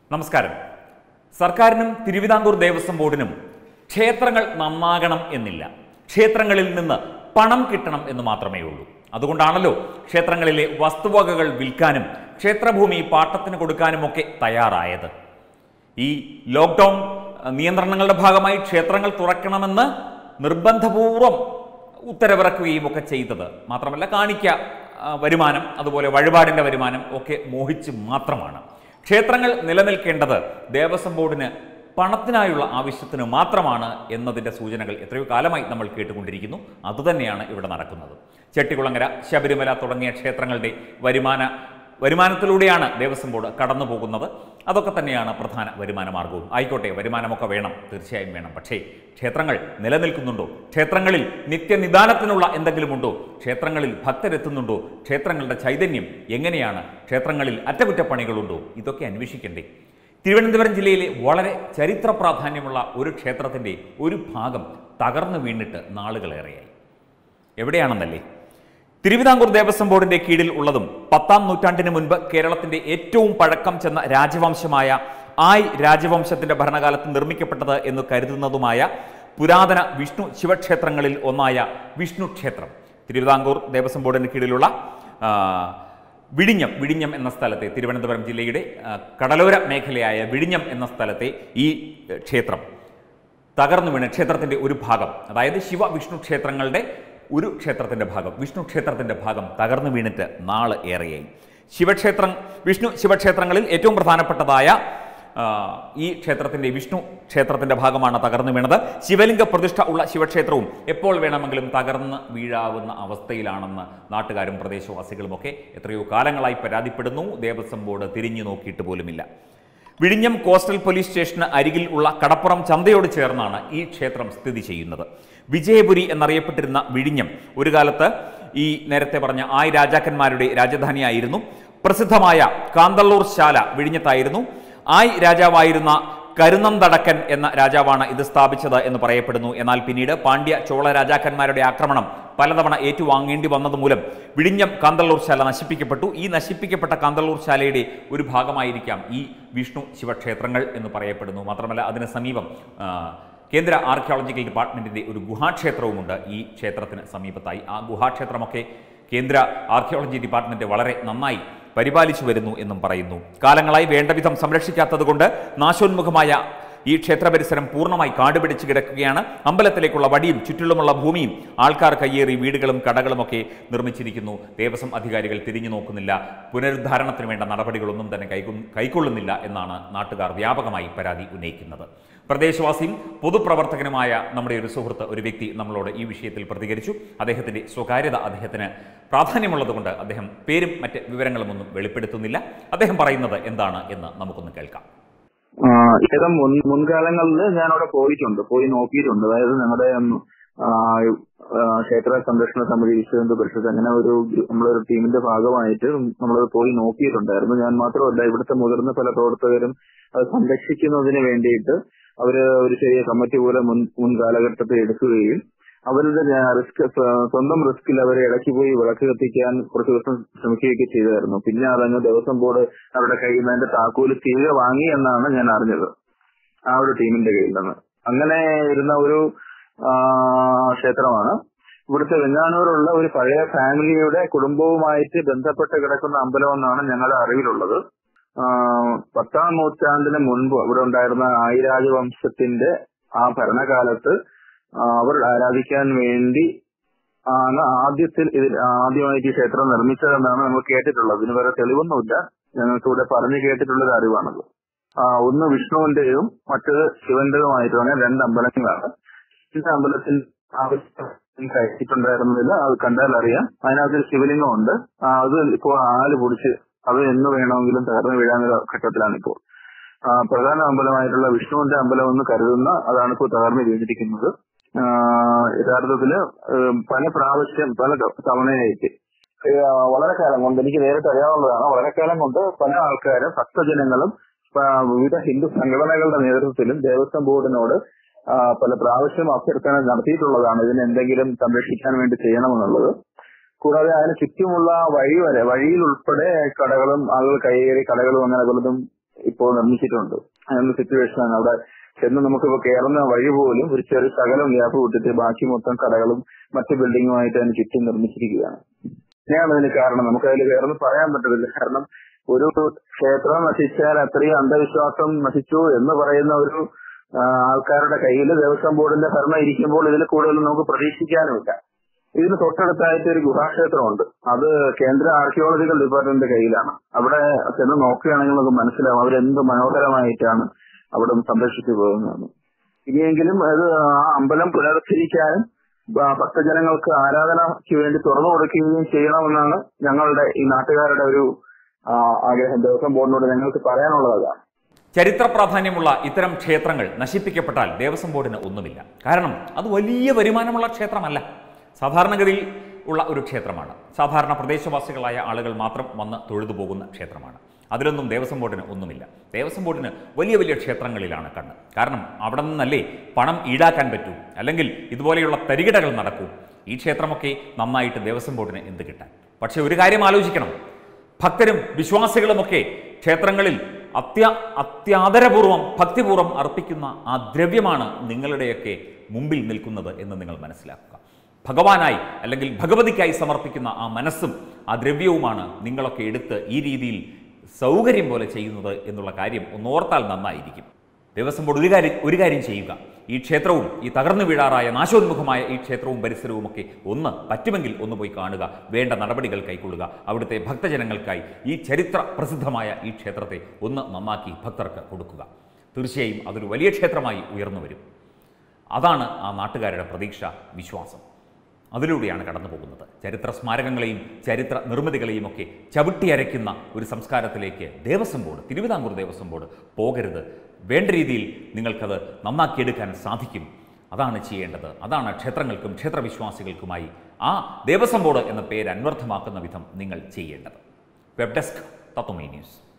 നമസ്കാരം സർക്കാരിനും തിരുവിതാംകൂർ ദേവസ്വം ബോർഡിനും ക്ഷേത്രങ്ങൾ നന്നാകണം എന്നില്ല ക്ഷേത്രങ്ങളിൽ നിന്ന് പണം കിട്ടണം എന്ന് മാത്രമേ ഉള്ളൂ അതുകൊണ്ടാണല്ലോ ക്ഷേത്രങ്ങളിലെ വസ്തുവകകൾ വിൽക്കാനും ക്ഷേത്രഭൂമി പാട്ടത്തിന് കൊടുക്കാനുമൊക്കെ തയ്യാറായത് ഈ ലോക്ക്ഡൗൺ അഹ്, നിയന്ത്രണങ്ങളുടെ ഭാഗമായി ക്ഷേത്രങ്ങൾ തുറക്കണമെന്ന് നിർബന്ധപൂർവം ഉത്തരവിറക്കുകയും ഒക്കെ ചെയ്തത് മാത്രമല്ല കാണിക്ക ആ, വരുമാനം അതുപോലെ വഴിപാടിൻ്റെ വരുമാനം ഒക്കെ മോഹിച്ച് മാത്രമാണ് ക്ഷേത്രങ്ങൾ നിലനിൽക്കേണ്ടത് ദേവസ്വം ബോർഡിന് പണത്തിനായുള്ള ആവശ്യത്തിന് മാത്രമാണ് എന്നതിൻ്റെ സൂചനകൾ എത്രയോ കാലമായി നമ്മൾ കേട്ടുകൊണ്ടിരിക്കുന്നു അതുതന്നെയാണ് ഇവിടെ നടക്കുന്നത് ചെട്ടികുളങ്ങര ശബരിമല തുടങ്ങിയ ക്ഷേത്രങ്ങളുടെ വരുമാന വരുമാനത്തിലൂടെയാണ് ദേവസ്വം ബോർഡ് കടന്നു പോകുന്നത് അതൊക്കെ തന്നെയാണ് പ്രധാന വരുമാന മാർഗവും ആയിക്കോട്ടെ വരുമാനമൊക്കെ വേണം തീർച്ചയായും വേണം പക്ഷേ ക്ഷേത്രങ്ങൾ നിലനിൽക്കുന്നുണ്ടോ ക്ഷേത്രങ്ങളിൽ നിത്യനിദാനത്തിനുള്ള എന്തെങ്കിലും ഉണ്ടോ ക്ഷേത്രങ്ങളിൽ ഭക്തരെത്തുന്നുണ്ടോ ക്ഷേത്രങ്ങളുടെ ചൈതന്യം എങ്ങനെയാണ് ക്ഷേത്രങ്ങളിൽ അറ്റകുറ്റപ്പണികളുണ്ടോ ഇതൊക്കെ അന്വേഷിക്കണ്ടേ തിരുവനന്തപുരം ജില്ലയിലെ വളരെ ചരിത്ര പ്രാധാന്യമുള്ള ഒരു ക്ഷേത്രത്തിൻ്റെ ഒരു ഭാഗം തകർന്നു വീണിട്ട് നാളുകളേറെയായി എവിടെയാണെന്നല്ലേ തിരുവിതാംകൂർ ദേവസ്വം ബോർഡിന്റെ കീഴിൽ ഉള്ളതും പത്താം നൂറ്റാണ്ടിന് മുൻപ് കേരളത്തിന്റെ ഏറ്റവും പഴക്കം ചെന്ന രാജവംശമായ ആയ് രാജവംശത്തിന്റെ ഭരണകാലത്ത് നിർമ്മിക്കപ്പെട്ടത് എന്ന് കരുതുന്നതുമായ പുരാതന വിഷ്ണു ശിവക്ഷേത്രങ്ങളിൽ ഒന്നായ വിഷ്ണു ക്ഷേത്രം തിരുവിതാംകൂർ ദേവസ്വം ബോർഡിന് കീഴിലുള്ള ആ, വിഴിഞ്ഞം വിഴിഞ്ഞം എന്ന സ്ഥലത്തെ തിരുവനന്തപുരം ജില്ലയുടെ ആ, കടലോര മേഖലയായ വിഴിഞ്ഞം എന്ന സ്ഥലത്തെ ഈ ഏ, ക്ഷേത്രം തകർന്നു വീണ ക്ഷേത്രത്തിന്റെ ഒരു ഭാഗം അതായത് ശിവ വിഷ്ണു ക്ഷേത്രങ്ങളുടെ ഒരു ക്ഷേത്രത്തിന്റെ ഭാഗം വിഷ്ണു ക്ഷേത്രത്തിന്റെ ഭാഗം തകർന്നു വീണിട്ട് നാള് ഏറെയായി ശിവക്ഷേത്രം വിഷ്ണു ശിവക്ഷേത്രങ്ങളിൽ ഏറ്റവും പ്രധാനപ്പെട്ടതായ ആ, ഈ ക്ഷേത്രത്തിന്റെ വിഷ്ണു ക്ഷേത്രത്തിന്റെ ഭാഗമാണ് തകർന്നു വീണത് ശിവലിംഗ പ്രതിഷ്ഠ ഉള്ള ശിവക്ഷേത്രവും എപ്പോൾ വേണമെങ്കിലും തകർന്ന് വീഴാവുന്ന അവസ്ഥയിലാണെന്ന് നാട്ടുകാരും പ്രദേശവാസികളുമൊക്കെ എത്രയോ കാലങ്ങളായി പരാതിപ്പെടുന്നു ദേവസ്വം ബോർഡ് തിരിഞ്ഞു നോക്കിയിട്ട് പോലുമില്ല വിഴിഞ്ഞം കോസ്റ്റൽ പോലീസ് സ്റ്റേഷന് അരികിൽ ഉള്ള കടപ്പുറം ചന്തയോട് ചേർന്നാണ് ഈ ക്ഷേത്രം സ്ഥിതി ചെയ്യുന്നത് വിജയപുരി എന്നറിയപ്പെട്ടിരുന്ന വിഴിഞ്ഞം ഒരു കാലത്ത് ഈ നേരത്തെ പറഞ്ഞ ആയ് രാജാക്കന്മാരുടെ രാജധാനിയായിരുന്നു പ്രസിദ്ധമായ കാന്തള്ളൂർ ശാല വിഴിഞ്ഞത്തായിരുന്നു ആയ് രാജാവായിരുന്ന കരുനന്തടക്കൻ എന്ന രാജാവാണ് ഇത് സ്ഥാപിച്ചത് എന്ന് പറയപ്പെടുന്നു എന്നാൽ പിന്നീട് പാണ്ഡ്യ ചോള രാജാക്കന്മാരുടെ ആക്രമണം പലതവണ ഏറ്റുവാങ്ങേണ്ടി വന്നതുമൂലം വിഴിഞ്ഞം കാന്തള്ളൂർ ശാല നശിപ്പിക്കപ്പെട്ടു ഈ നശിപ്പിക്കപ്പെട്ട കാന്തള്ളൂർ ശാലയുടെ ഒരു ഭാഗമായിരിക്കാം ഈ വിഷ്ണു ശിവക്ഷേത്രങ്ങൾ എന്ന് പറയപ്പെടുന്നു മാത്രമല്ല അതിന് സമീപം ആ, കേന്ദ്ര ആർക്കിയോളജിക്കൽ ഡിപ്പാർട്ട്മെന്റിന്റെ ഒരു ഗുഹാക്ഷേത്രവുമുണ്ട് ഈ ക്ഷേത്രത്തിന് സമീപത്തായി ആ ഗുഹാക്ഷേത്രമൊക്കെ കേന്ദ്ര ആർക്കിയോളജി ഡിപ്പാർട്ട്മെന്റ് വളരെ നന്നായി പരിപാലിച്ചു വരുന്നു എന്നും പറയുന്നു കാലങ്ങളായി വേണ്ടവിധം സംരക്ഷിക്കാത്തതുകൊണ്ട് നാശോന്മുഖമായ ഈ ക്ഷേത്ര പരിസരം പൂർണ്ണമായി കാടുപിടിച്ച് കിടക്കുകയാണ് അമ്പലത്തിലേക്കുള്ള വടിയും ചുറ്റിലുമുള്ള ഭൂമിയും ആൾക്കാർ കയ്യേറി വീടുകളും കടകളുമൊക്കെ നിർമ്മിച്ചിരിക്കുന്നു ദേവസ്വം അധികാരികൾ തിരിഞ്ഞു നോക്കുന്നില്ല പുനരുദ്ധാരണത്തിന് വേണ്ട നടപടികളൊന്നും തന്നെ കൈക്കൊ- കൈക്കൊള്ളുന്നില്ല എന്നാണ് നാട്ടുകാർ വ്യാപകമായി പരാതി ഉന്നയിക്കുന്നത് പ്രദേശവാസിയും പൊതുപ്രവർത്തകനുമായ നമ്മുടെ ഒരു സുഹൃത്ത് ഒരു വ്യക്തി നമ്മളോട് ഈ വിഷയത്തിൽ പ്രതികരിച്ചു അദ്ദേഹത്തിന്റെ സ്വകാര്യത അദ്ദേഹത്തിന് പ്രാധാന്യമുള്ളതുകൊണ്ട് അദ്ദേഹം പേരും മറ്റ് വിവരങ്ങളുമൊന്നും വെളിപ്പെടുത്തുന്നില്ല അദ്ദേഹം പറയുന്നത് എന്താണ് എന്ന് നമുക്കൊന്ന് കേൾക്കാം ആ, ഏതാ മുൻ മുൻകാലങ്ങളിൽ ഞാൻ അവിടെ പോയിട്ടുണ്ട് പോയി നോക്കിയിട്ടുണ്ട് അതായത് ഞങ്ങളുടെ ഉം, ആ, ആ, ക്ഷേത്ര സംരക്ഷണ സമിതി വിശ്വഹിന്ദു പരിഷത്ത് അങ്ങനെ ഒരു ഗ്രൂ- നമ്മളൊരു ടീമിന്റെ ഭാഗമായിട്ട് നമ്മൾ പോയി നോക്കിയിട്ടുണ്ടായിരുന്നു ഞാൻ മാത്രമല്ല ഇവിടുത്തെ മുതിർന്ന പല പ്രവർത്തകരും അത് സംരക്ഷിക്കുന്നതിന് വേണ്ടിയിട്ട് അവര് ഒരു ചെറിയ കമ്മിറ്റി പോലെ മുൻ മുൻ കാലഘട്ടത്തിൽ എടുക്കുകയും അവരുടെ റിസ്ക് സ്വന്തം റിസ്കിൽ അവരെ ഇടയ്ക്ക് പോയി വിളക്ക് കത്തിക്കാൻ കുറച്ച് ദിവസം ശ്രമിക്കുകയൊക്കെ ചെയ്തായിരുന്നു പിന്നെ അതങ്ങ് ദേവസ്വം ബോർഡ് അവരുടെ കയ്യിൽ നിന്ന് അതിന്റെ താക്കോല് തിരികെ വാങ്ങി എന്നാണ് ഞാൻ അറിഞ്ഞത് ആ ഒരു ടീമിന്റെ കയ്യിൽ നിന്ന് അങ്ങനെ ഇരുന്ന ഒരു ആ, ക്ഷേത്രമാണ് ഇവിടുത്തെ വെഞ്ഞാനൂരുള്ള ഒരു പഴയ ഫാമിലിയുടെ കുടുംബവുമായിട്ട് ബന്ധപ്പെട്ട് കിടക്കുന്ന അമ്പലം എന്നാണ് ഞങ്ങളുടെ അറിവിലുള്ളത് ആ, പത്താം നൂറ്റാണ്ടിന് മുൻപ് ഇവിടെ ഉണ്ടായിരുന്ന ആയിരാജവംശത്തിന്റെ ആ ഭരണകാലത്ത് ആ, അവർ ആരാധിക്കാൻ വേണ്ടി ആണ് ആദ്യത്തിൽ ഇതിൽ ആദ്യമായിട്ട് ഈ ക്ഷേത്രം നിർമ്മിച്ചതെന്നാണ് നമ്മൾ കേട്ടിട്ടുള്ളത് ഇതിന് വേറെ തെളിവൊന്നുമില്ല ഞങ്ങൾക്ക് ഇവിടെ പറഞ്ഞു കേട്ടിട്ടുള്ള ഒരു അറിവാണത് ആ, ഒന്ന് വിഷ്ണുവിന്റെയും മറ്റേത് ശിവന്റേതുമായിട്ടും അങ്ങനെ രണ്ട് അമ്പലങ്ങളാണ് ഈ അമ്പലത്തിൽ ആവശ്യം കഴിച്ചിട്ടുണ്ടായിരുന്നില്ല അത് കണ്ടാൽ അറിയാം അതിനകത്ത് ശിവലിംഗം ഉണ്ട് ആ, അത് ഇപ്പോൾ ആല് പൊടിച്ച് അത് എന്ന് വേണമെങ്കിലും തകർന്നു വീഴാവുന്ന ഘട്ടത്തിലാണ് ഇപ്പോൾ ആ, പ്രധാന അമ്പലമായിട്ടുള്ള വിഷ്ണുവിന്റെ അമ്പലം എന്ന് കരുതുന്ന അതാണ് ഇപ്പോൾ തകർന്നു വീണിരിക്കുന്നത് ആ, യഥാർത്ഥത്തില് ഏഹ്, പല പ്രാവശ്യം പല ത- തവണയായിട്ട് ഏഹ്, വളരെ കാലം കൊണ്ട് എനിക്ക് നേരിട്ട് അറിയാവുന്നതാണ് വളരെ കാലം കൊണ്ട് പല ആൾക്കാരും ഭക്തജനങ്ങളും ആ, വിവിധ ഹിന്ദു സംഘടനകളുടെ നേതൃത്വത്തിലും ദേവസ്വം ബോർഡിനോട് ആ, പല പ്രാവശ്യം അഭ്യർത്ഥന നടത്തിയിട്ടുള്ളതാണ് ഇതിനെ എന്തെങ്കിലും സംരക്ഷിക്കാൻ വേണ്ടി ചെയ്യണമെന്നുള്ളത് കൂടാതെ അതിന് ചുറ്റുമുള്ള വഴി വരെ വഴിയിൽ ഉൾപ്പെടെ കടകളും ആളുകൾ കയ്യേറി കടകളും അങ്ങനെ പലതും ഇപ്പോൾ നിർമ്മിച്ചിട്ടുണ്ട് അങ്ങനെ സിറ്റുവേഷൻ ആണ് അവിടെ ചെന്ന് നമുക്കിപ്പോ കയറുന്ന വഴി പോലും ഒരു ചെറിയ ശകലം ഗ്യാപ്പ് വിട്ടിട്ട് ബാക്കി മൊത്തം കടകളും മറ്റു ബിൽഡിങ്ങുമായിട്ട് അതിന് ചുറ്റും നിർമ്മിച്ചിരിക്കുകയാണ് തന്നെയാണ് ഇതിന് കാരണം നമുക്ക് അതിൽ കയറുന്ന പറയാൻ പറ്റത്തില്ല കാരണം ഒരു ക്ഷേത്രം നശിച്ചാൽ അത്രയും അന്ധവിശ്വാസം നശിച്ചു എന്ന് പറയുന്ന ഒരു ആ, ആൾക്കാരുടെ കയ്യിൽ ദേവസ്വം ബോർഡിന്റെ ഭരണം ഇരിക്കുമ്പോൾ ഇതിൽ കൂടുതൽ നമുക്ക് പ്രതീക്ഷിക്കാനുമില്ല ഇതിന് തൊട്ടടുത്തായിട്ട് ഒരു ഗുഹാക്ഷേത്രമുണ്ട് അത് കേന്ദ്ര ആർക്കിയോളജിക്കൽ ഡിപ്പാർട്ട്മെന്റിന്റെ കയ്യിലാണ് അവിടെ ചെന്ന് നോക്കുകയാണെങ്കിൽ നമുക്ക് മനസ്സിലാവും അവരെന്ത് മനോഹരമായിട്ടാണ് അവിടെ സംരക്ഷിച്ചു പോകുന്നത് ഇനിയെങ്കിലും അത് ആ അമ്പലം പുനരുദ്ധരിക്കാനും ഭ- ഭക്തജനങ്ങൾക്ക് ആരാധനയ്ക്ക് വേണ്ടി തുറന്നു കൊടുക്കുകയും ചെയ്യണമെന്നാണ് ഞങ്ങളുടെ ഈ നാട്ടുകാരുടെ ഒരു ആ, ആഗ്രഹം ദേവസ്വം ബോർഡിനോട് ഞങ്ങൾക്ക് പറയാനുള്ളത് അതാണ് ചരിത്ര പ്രാധാന്യമുള്ള ഇത്തരം ക്ഷേത്രങ്ങൾ നശിപ്പിക്കപ്പെട്ടാൽ ദേവസ്വം ബോർഡിന് ഒന്നുമില്ല കാരണം അത് വലിയ വരുമാനമുള്ള ക്ഷേത്രമല്ല സാധാരണഗതിയിൽ ഉള്ള ഒരു ക്ഷേത്രമാണ് സാധാരണ പ്രദേശവാസികളായ ആളുകൾ മാത്രം വന്ന് തൊഴുതു പോകുന്ന ക്ഷേത്രമാണ് അതിലൊന്നും ദേവസ്വം ബോർഡിന് ഒന്നുമില്ല ദേവസ്വം ബോർഡിന് വലിയ വലിയ ക്ഷേത്രങ്ങളിലാണ് കണ്ണ് കാരണം അവിടെ നിന്നല്ലേ പണം ഈടാക്കാൻ പറ്റൂ അല്ലെങ്കിൽ ഇതുപോലെയുള്ള തരികിടകൾ നടക്കൂ ഈ ക്ഷേത്രമൊക്കെ നന്നായിട്ട് ദേവസ്വം ബോർഡിന് എന്ത് കിട്ടാൻ പക്ഷേ ഒരു കാര്യം ആലോചിക്കണം ഭക്തരും വിശ്വാസികളുമൊക്കെ ക്ഷേത്രങ്ങളിൽ അത്യ അത്യാദരപൂർവം ഭക്തിപൂർവ്വം അർപ്പിക്കുന്ന ആ ദ്രവ്യമാണ് നിങ്ങളുടെയൊക്കെ മുമ്പിൽ നിൽക്കുന്നത് എന്ന് നിങ്ങൾ മനസ്സിലാക്കുക ഭഗവാനായി അല്ലെങ്കിൽ ഭഗവതിക്കായി സമർപ്പിക്കുന്ന ആ മനസ്സും ആ ദ്രവ്യവുമാണ് നിങ്ങളൊക്കെ എടുത്ത് ഈ രീതിയിൽ സൗകര്യം പോലെ ചെയ്യുന്നത് എന്നുള്ള കാര്യം ഒന്നോർത്താൽ നന്നായിരിക്കും ദേവസ്വം ബോർഡ് ഒരു കാര്യം ഒരു കാര്യം ചെയ്യുക ഈ ക്ഷേത്രവും ഈ തകർന്നു വീഴാറായ നാശോന്മുഖമായ ഈ ക്ഷേത്രവും പരിസരവും ഒക്കെ ഒന്ന് പറ്റുമെങ്കിൽ ഒന്ന് പോയി കാണുക വേണ്ട നടപടികൾ കൈക്കൊള്ളുക അവിടുത്തെ ഭക്തജനങ്ങൾക്കായി ഈ ചരിത്ര പ്രസിദ്ധമായ ഈ ക്ഷേത്രത്തെ ഒന്ന് നന്നാക്കി ഭക്തർക്ക് കൊടുക്കുക തീർച്ചയായും അതൊരു വലിയ ക്ഷേത്രമായി ഉയർന്നു വരും അതാണ് ആ നാട്ടുകാരുടെ പ്രതീക്ഷ വിശ്വാസം അതിലൂടെയാണ് കടന്നു പോകുന്നത് ചരിത്ര സ്മാരകങ്ങളെയും ചരിത്ര നിർമ്മിതികളെയും ഒക്കെ ചവിട്ടിയരയ്ക്കുന്ന ഒരു സംസ്കാരത്തിലേക്ക് ദേവസ്വം ബോർഡ് തിരുവിതാംകൂർ ദേവസ്വം ബോർഡ് പോകരുത് വേണ്ട രീതിയിൽ നിങ്ങൾക്കത് നന്നാക്കിയെടുക്കാൻ സാധിക്കും അതാണ് ചെയ്യേണ്ടത് അതാണ് ക്ഷേത്രങ്ങൾക്കും ക്ഷേത്രവിശ്വാസികൾക്കുമായി ആ ദേവസ്വം ബോർഡ് എന്ന പേര് അന്വർത്ഥമാക്കുന്ന വിധം നിങ്ങൾ ചെയ്യേണ്ടത് വെബ് ഡെസ്ക് തത്വമേ ന്യൂസ്